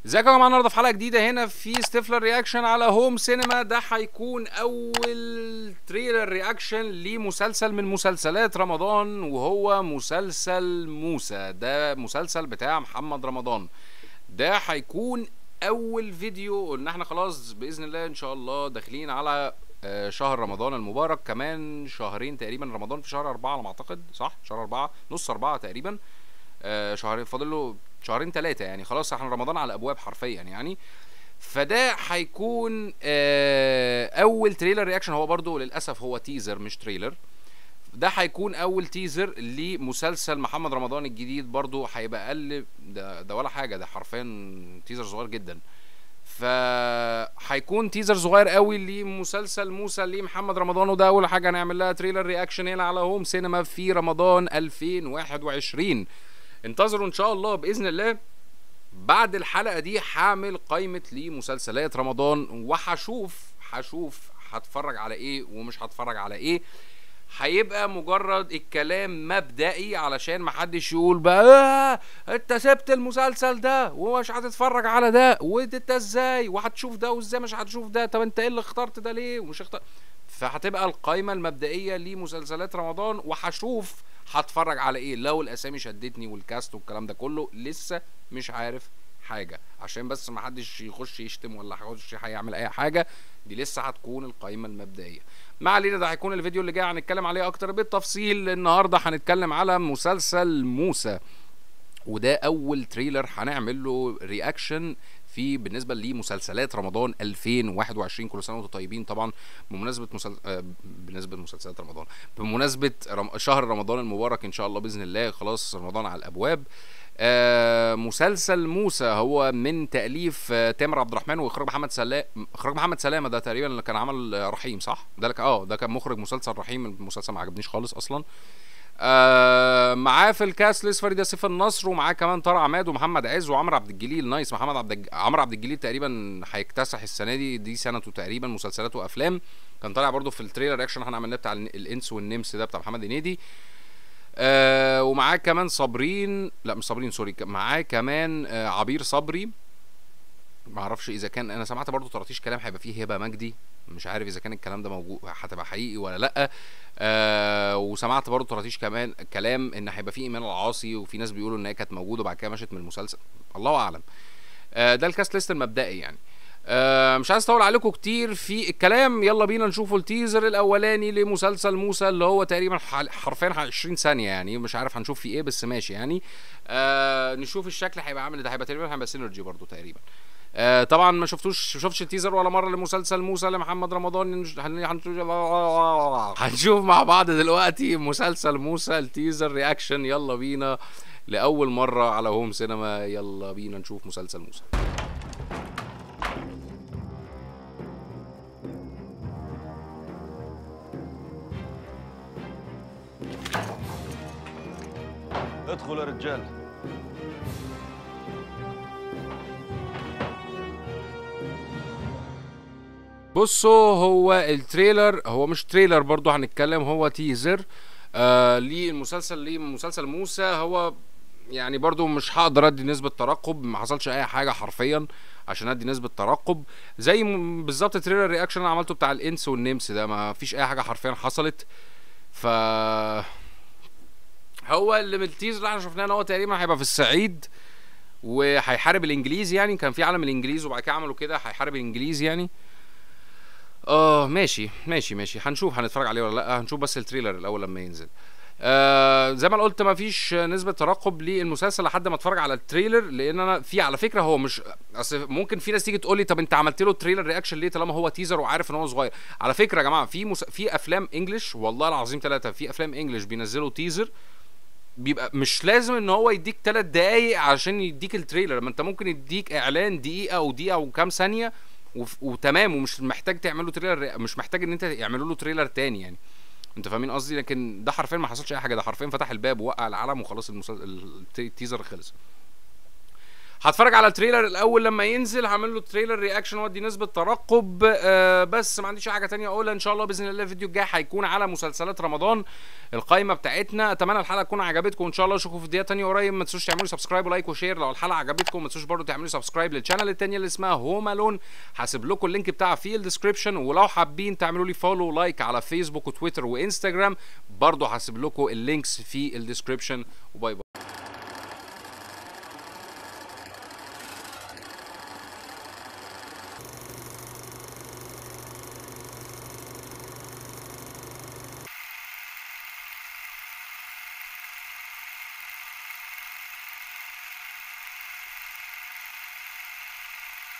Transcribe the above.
ازيكم يا جماعه النهارده في حلقه جديده هنا في ستيفلر رياكشن على هوم سينما ده هيكون اول تريلر رياكشن لمسلسل من مسلسلات رمضان وهو مسلسل موسى ده مسلسل بتاع محمد رمضان ده هيكون اول فيديو ان احنا خلاص باذن الله ان شاء الله داخلين على آه، شهر رمضان المبارك كمان شهرين تقريبا رمضان في شهر أربعة على ما أعتقد صح شهر أربعة نص أربعة تقريبا آه، شهرين فاضل له شهرين ثلاثة يعني خلاص احنا رمضان على الأبواب حرفيا يعني فده هيكون آه، أول تريلر رياكشن هو برضو للأسف هو تيزر مش تريلر ده هيكون أول تيزر لمسلسل محمد رمضان الجديد برضو هيبقى أقل ده, ده ولا حاجة ده حرفيا تيزر صغير جدا فهيكون تيزر صغير قوي لمسلسل موسى لمحمد رمضان وده اول حاجه هنعمل لها تريلر رياكشن هنا على هوم سينما في رمضان 2021 انتظروا ان شاء الله باذن الله بعد الحلقه دي هعمل قائمه لمسلسلات رمضان وهشوف هشوف هتفرج على ايه ومش هتفرج على ايه هيبقى مجرد الكلام مبدئي علشان محدش يقول بقى آه انت سبت المسلسل ده ومش هتتفرج على ده وانت ازاي وهتشوف ده وازاي مش هتشوف ده طب انت ايه اللي اخترت ده ليه ومش اختار فهتبقى القائمه المبدئيه لمسلسلات رمضان وهشوف هتفرج على ايه لو الاسامي شدتني والكاست والكلام ده كله لسه مش عارف حاجه عشان بس ما حدش يخش يشتم ولا يخش هيعمل اي حاجه دي لسه هتكون القائمه المبدئيه ما علينا ده هيكون الفيديو اللي جاي هنتكلم عليه اكتر بالتفصيل النهارده هنتكلم على مسلسل موسى وده اول تريلر هنعمل له رياكشن في بالنسبه لمسلسلات رمضان 2021 كل سنه وانتم طيبين طبعا بمناسبه مسل... آه، بالنسبه لمسلسلات رمضان بمناسبه رم... شهر رمضان المبارك ان شاء الله باذن الله خلاص رمضان على الابواب آه مسلسل موسى هو من تاليف آه تامر عبد الرحمن واخراج محمد سلام اخراج محمد سلامه ده تقريبا اللي كان عمل آه، رحيم صح ده اللي كان- اه ده كان مخرج مسلسل رحيم المسلسل ما عجبنيش خالص اصلا آه معاه في الكاس ليس فريدة سيف النصر ومعاه كمان طارق عماد ومحمد عز وعمرو عبد الجليل نايس محمد عبد الج... عمرو عبد الجليل تقريبا هيكتسح السنه دي دي سنته تقريبا مسلسلات وافلام كان طالع برضو في التريلر رياكشن احنا عملناه بتاع الن- الانس والنمس ده بتاع محمد هنيدي آه ومعاه كمان صابرين لا مش صابرين سوري ك- معاه كمان آه عبير صبري ما اعرفش اذا كان انا سمعت برضو طرطيش كلام هيبقى فيه هبه مجدي مش عارف اذا كان الكلام ده موجود هتبقى حقيقي ولا لا آه وسمعت برضو طرطيش كمان كلام ان هيبقى فيه ايمان العاصي وفي ناس بيقولوا ان هي كانت موجوده وبعد كده مشت من المسلسل الله اعلم آه ده الكاست ليست المبدئي يعني آه مش عايز اطول عليكم كتير في الكلام يلا بينا نشوفوا التيزر الاولاني لمسلسل موسى اللي هو تقريبا ح- حرفيا 20 ثانيه يعني مش عارف هنشوف فيه ايه بس ماشي يعني آه نشوف الشكل هيبقى عامل ده هيبقى تقريبا هيبقى سينرجي برضو تقريبا آه طبعا ما شفتوش شفتش التيزر ولا مره لمسلسل موسى لمحمد رمضان نش- هن- هنشوف هنشوف مع بعض دلوقتي مسلسل موسى التيزر رياكشن يلا بينا لاول مره على هوم سينما يلا بينا نشوف مسلسل موسى ادخلوا يا رجال بصوا هو التريلر هو مش تريلر برضو هنتكلم هو تيزر آه للمسلسل لمسلسل موسى هو يعني برضو مش هقدر ادي نسبة ترقب ما حصلش اي حاجة حرفيا عشان ادي نسبة ترقب زي م- بالظبط التريلر رياكشن انا عملته بتاع الانس والنمس ده ما فيش اي حاجة حرفيا حصلت ف هو اللي من التيزر اللي احنا شفناه ان هو تقريبا هيبقى في الصعيد وهيحارب الانجليز يعني كان في عالم الانجليز وبعد كده عملوا كده هيحارب الانجليز يعني اه ماشي ماشي ماشي هنشوف هنتفرج عليه ولا لا هنشوف بس التريلر الاول لما ينزل آه زي ما أنا قلت ما فيش نسبه ترقب للمسلسل لحد ما اتفرج على التريلر لان انا في على فكره هو مش اصل ممكن في ناس تيجي تقول لي طب انت عملت له تريلر رياكشن ليه طالما هو تيزر وعارف ان هو صغير على فكره يا جماعه في مس... في افلام انجلش والله العظيم ثلاثه في افلام انجلش بينزلوا تيزر بيبقى مش لازم ان هو يديك ثلاث دقايق عشان يديك التريلر ما انت ممكن يديك اعلان دقيقه او دقيقه وكام ثانيه وف... وتمام ومش محتاج تعمل له تريلر مش محتاج ان انت يعملوا له تريلر تاني يعني انت فاهمين قصدي لكن ده حرفيا ما حصلش اي حاجه ده حرفيا فتح الباب ووقع العلم وخلاص المسلسل التيزر خلص هتفرج على التريلر الاول لما ينزل هعمل له تريلر رياكشن وادي نسبه ترقب آه بس ما عنديش حاجه تانية اقولها ان شاء الله باذن الله الفيديو الجاي هيكون على مسلسلات رمضان القايمه بتاعتنا اتمنى الحلقه تكون عجبتكم ان شاء الله اشوفكم في فيديوهات تانية قريب ما تنسوش تعملوا سبسكرايب ولايك وشير لو الحلقه عجبتكم ما تنسوش برضه تعملوا سبسكرايب للشانل التانية اللي اسمها هوم الون هسيب لكم اللينك بتاعها في الديسكربشن ولو حابين تعملوا لي فولو ولايك على فيسبوك وتويتر وانستجرام برضه هسيب لكم اللينكس في الديسكربشن وباي باي